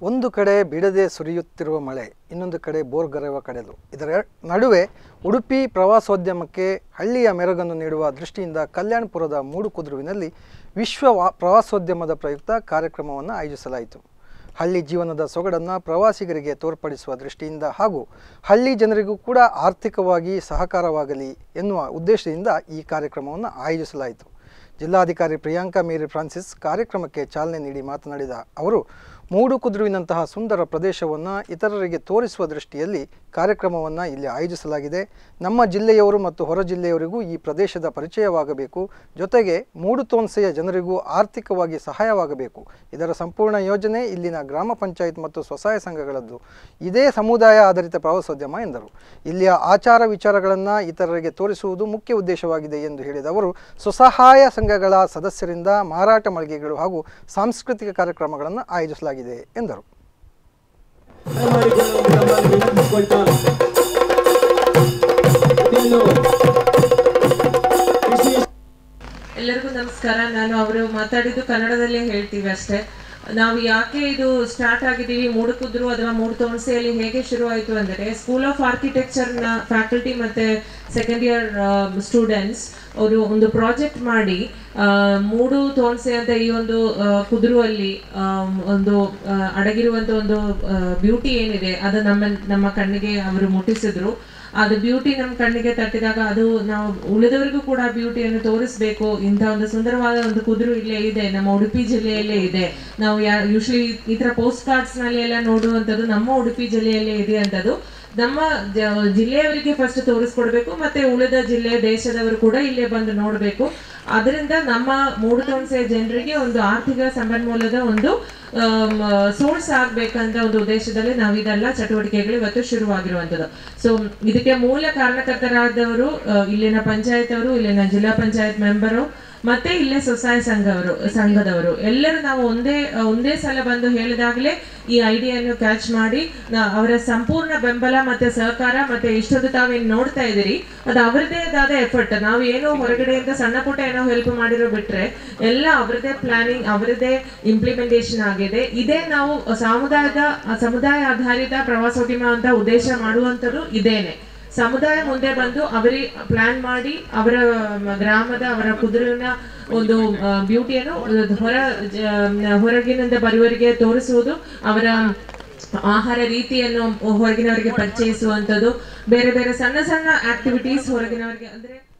ಒಂದು ಕಡೆ ಬಿಡದೆ ಸುರಿಯುತ್ತಿರುವ ಮಳೆ ಇನ್ನೊಂದು ಕಡೆ ಬೋರ್ಗರೆವ ಕಡೆಲು ಇದರ ನಡುವೆ ಉಡುಪಿ ಪ್ರವಾಸೋದ್ಯಮಕ್ಕೆ ಹಳ್ಳಿಯ ಮೆರುಗನ್ನು ನೀಡುವ ದೃಷ್ಟಿಯಿಂದ ಕಲ್ಯಾಣಪುರದ ಮೂಡುಕುದುರುವಿನಲ್ಲಿ ವಿಶ್ವ ವಾ- ಪ್ರವಾಸೋದ್ಯಮದ ಪ್ರಯುಕ್ತ ಕಾರ್ಯಕ್ರಮವನ್ನು ಆಯೋಜಿಸಲಾಯಿತು ಹಳ್ಳಿ ಜೀವನದ ಸೊಗಡನ್ನು ಪ್ರವಾಸಿಗರಿಗೆ ತೋರ್ಪಡಿಸುವ ದೃಷ್ಟಿಯಿಂದ ಹಾಗೂ ಹಳ್ಳಿ ಜನರಿಗೂ ಕೂಡ ಆರ್ಥಿಕವಾಗಿ ಸಹಕಾರವಾಗಲಿ ಎನ್ನುವ ಉದ್ದೇಶದಿಂದ ಈ ಕಾರ್ಯಕ್ರಮವನ್ನು ಆಯೋಜಿಸಲಾಯಿತು ಜಿಲ್ಲಾಧಿಕಾರಿ ಪ್ರಿಯಾಂಕಾ ಮೇರಿ ಫ್ರಾನ್ಸಿಸ್ ಕಾರ್ಯಕ್ರಮಕ್ಕೆ ಚಾಲನೆ ನೀಡಿ ಮಾತನಾಡಿದ ಅವರು ಮೂಡುಕುದುರುವಿನಂತಹ ಸುಂದರ ಪ್ರದೇಶವನ್ನು ಇತರರಿಗೆ ತೋರಿಸುವ ದೃಷ್ಟಿಯಲ್ಲಿ ಕಾರ್ಯಕ್ರಮವನ್ನು ಇಲ್ಲಿ ಆಯೋಜಿಸಲಾಗಿದೆ ನಮ್ಮ ಜಿಲ್ಲೆಯವರು ಮತ್ತು ಹೊರ ಜಿಲ್ಲೆಯವರಿಗೂ ಈ ಪ್ರದೇಶದ ಪರಿಚಯವಾಗಬೇಕು ಜೊತೆಗೆ ಮೂಡುತೋನ್ಸೆಯ ಜನರಿಗೂ ಆರ್ಥಿಕವಾಗಿ ಸಹಾಯವಾಗಬೇಕು ಇದರ ಸಂಪೂರ್ಣ ಯೋಜನೆ ಇಲ್ಲಿನ ಗ್ರಾಮ ಪಂಚಾಯತ್ ಮತ್ತು ಸ್ವಸಹಾಯ ಸಂಘಗಳದ್ದು ಇದೇ ಸಮುದಾಯ ಆಧಾರಿತ ಪ್ರವಾಸೋದ್ಯಮ ಎಂದರು ಇಲ್ಲಿಯ ಆಚಾರ ವಿಚಾರಗಳನ್ನು ಇತರರಿಗೆ ತೋರಿಸುವುದು ಮುಖ್ಯ ಉದ್ದೇಶವಾಗಿದೆ ಎಂದು ಹೇಳಿದ ಅವರು ಸ್ವಸಹಾಯ ಸಂಘಗಳ ಸದಸ್ಯರಿಂದ ಮಾರಾಟ ಮಳಿಗೆಗಳು ಹಾಗೂ ಸಾಂಸ್ಕೃತಿಕ ಕಾರ್ಯಕ್ರಮಗಳನ್ನು ಆಯೋಜಿಸಲಾಗಿದೆ ಎಂದರು ಮಾಡಿಕೊಂಡು ನಮ್ಮಲ್ಲಿ ವಿನಂತಿಸಿಕೊಳ್ತಾ ಇನ್ನು ಕೃಷಿ ಎಲ್ಲರಿಗೂ ನಮಸ್ಕಾರ ನಾನು ಅವರು ಮಾತಾಡಿದ್ದು ಕನ್ನಡದಲ್ಲೇ ಹೇಳ್ತೀವಿ ಅಷ್ಟೇ ನಾವು ಯಾಕೆ ಇದು ಸ್ಟಾರ್ಟ್ ಆಗಿದ್ದೀವಿ ಮೂಡುಕುದ್ರು ಅಥವಾ ಮೂಡು ತೋಣಸೆಯಲ್ಲಿ ಹೇಗೆ ಶುರುವಾಯಿತು ಅಂದರೆ ಸ್ಕೂಲ್ ಆಫ್ ಆರ್ಕಿಟೆಕ್ಚರ್ನ ಫ್ಯಾಕಲ್ಟಿ ಮತ್ತೆ ಸೆಕೆಂಡ್ ಇಯರ್ ಸ್ಟೂಡೆಂಟ್ಸ್ ಅವರು ಒಂದು ಪ್ರಾಜೆಕ್ಟ್ ಮಾಡಿ ಆ, ಮೂಡು ತೋಣಸೆ ಅಂತ ಈ ಒಂದು ಆ, ಕುದುರುವಲ್ಲಿ ಆ, ಒಂದು ಆ, ಅಡಗಿರುವಂತ ಒಂದು ಬ್ಯೂಟಿ ಏನಿದೆ ಅದು ನಮ್ಮ ನಮ್ಮ ಕಣ್ಣಿಗೆ ಅವರು ಮುಟ್ಟಿಸಿದ್ರು ಅದು ಬ್ಯೂಟಿ ನಮ್ಮ ಕಣ್ಣಿಗೆ ತಟ್ಟಿದಾಗ ಅದು ನಾವು ಉಳಿದವರಿಗೂ ಕೂಡ ಬ್ಯೂಟಿಯನ್ನು ತೋರಿಸ್ಬೇಕು ಇಂಥ ಒಂದು ಸುಂದರವಾದ ಒಂದು ಕುದುರು ಇಲ್ಲೇ ಇದೆ ನಮ್ಮ ಉಡುಪಿ ಜಿಲ್ಲೆಯಲ್ಲೇ ಇದೆ ನಾವು ಯಾ ಯೂಶ್ವಲಿ ಈ ತರ ಪೋಸ್ಟ್ ಕಾರ್ಡ್ಸ್ ನಲ್ಲಿ ಎಲ್ಲ ನೋಡುವಂಥದ್ದು ನಮ್ಮ ಉಡುಪಿ ಜಿಲ್ಲೆಯಲ್ಲೇ ಇದೆ ಅಂತದ್ದು ನಮ್ಮ ಜ- ಜಿಲ್ಲೆಯವರಿಗೆ ಫಸ್ಟ್ ತೋರಿಸ್ಕೊಡ್ಬೇಕು ಮತ್ತೆ ಉಳಿದ ಜಿಲ್ಲೆ ದೇಶದವರು ಕೂಡ ಇಲ್ಲೇ ಬಂದು ನೋಡಬೇಕು ಅದರಿಂದ ನಮ್ಮ ಮೂಡುತೊಣಸೆ ಜನರಿಗೆ ಒಂದು ಆರ್ಥಿಕ ಸಂಪನ್ಮೂಲದ ಒಂದು ಸೋರ್ಸ್ ಆಗ್ಬೇಕಂತ ಒಂದು ಉದ್ದೇಶದಲ್ಲಿ ನಾವು ಇದೆಲ್ಲ ಚಟುವಟಿಕೆಗಳು ಇವತ್ತು ಶುರುವಾಗಿರುವಂತದ್ದು ಸೊ ಇದಕ್ಕೆ ಮೂಲ ಕಾರಣಕರ್ತರಾದವರು ಆ, ಇಲ್ಲಿನ ಪಂಚಾಯತ್ ಅವರು ಇಲ್ಲಿನ ಜಿಲ್ಲಾ ಪಂಚಾಯತ್ ಮೆಂಬರು ಮತ್ತೆ ಇಲ್ಲೇ ಸ್ವಸಹಾಯ ಸಂಘವರು ಸಂಘದವರು ಎಲ್ಲರೂ ನಾವು ಒಂದೇ ಒಂದೇ ಸಲ ಬಂದು ಹೇಳಿದಾಗಲೇ ಈ ಐಡಿಯನ್ನು ಕ್ಯಾಚ್ ಮಾಡಿ ನಾ- ಅವರ ಸಂಪೂರ್ಣ ಬೆಂಬಲ ಮತ್ತೆ ಸಹಕಾರ ಮತ್ತೆ ಇಷ್ಟೊಂದು ತಾವೇನು ನೋಡ್ತಾ ಇದ್ದೀರಿ ಅದು ಅವರದೇ ಆದ ಎಫರ್ಟ್ ನಾವು ಏನೋ ಹೊರಗಡೆಯಿಂದ ಸಣ್ಣ ಪುಟ್ಟ ಏನೋ ಹೆಲ್ಪ್ ಮಾಡಿರೋ ಬಿಟ್ರೆ ಎಲ್ಲ ಅವರದೇ ಪ್ಲಾನಿಂಗ್ ಅವರದೇ ಇಂಪ್ಲಿಮೆಂಟೇಷನ್ ಆಗಿದೆ ಇದೇ ನಾವು ಸಮುದಾಯದ ಸಮುದಾಯ ಆಧಾರಿತ ಪ್ರವಾಸೋದ್ಯಮ ಅಂತ ಉದ್ದೇಶ ಮಾಡುವಂಥದ್ದು ಇದೇನೆ ಸಮುದಾಯ ಮುಂದೆ ಬಂದು ಅವರೇ ಪ್ಲಾನ್ ಮಾಡಿ ಅವರ ಮ, ಗ್ರಾಮದ ಅವರ ಕುದುರೆನ ಒಂದು ಬ್ಯೂಟಿಯನ್ನು ಹೊರ ಜ- ಹೊರಗಿನಿಂದ ಬರುವವರಿಗೆ ತೋರಿಸುವುದು ಅವರ ಆಹಾರ ರೀತಿಯನ್ನು ಹೊರಗಿನವರಿಗೆ ಪರಿಚಯಿಸುವಂಥದ್ದು ಬೇರೆ ಬೇರೆ ಸಣ್ಣ ಸಣ್ಣ ಆಕ್ಟಿವಿಟೀಸ್ ಹೊರಗಿನವರಿಗೆ ಅಂದ್ರೆ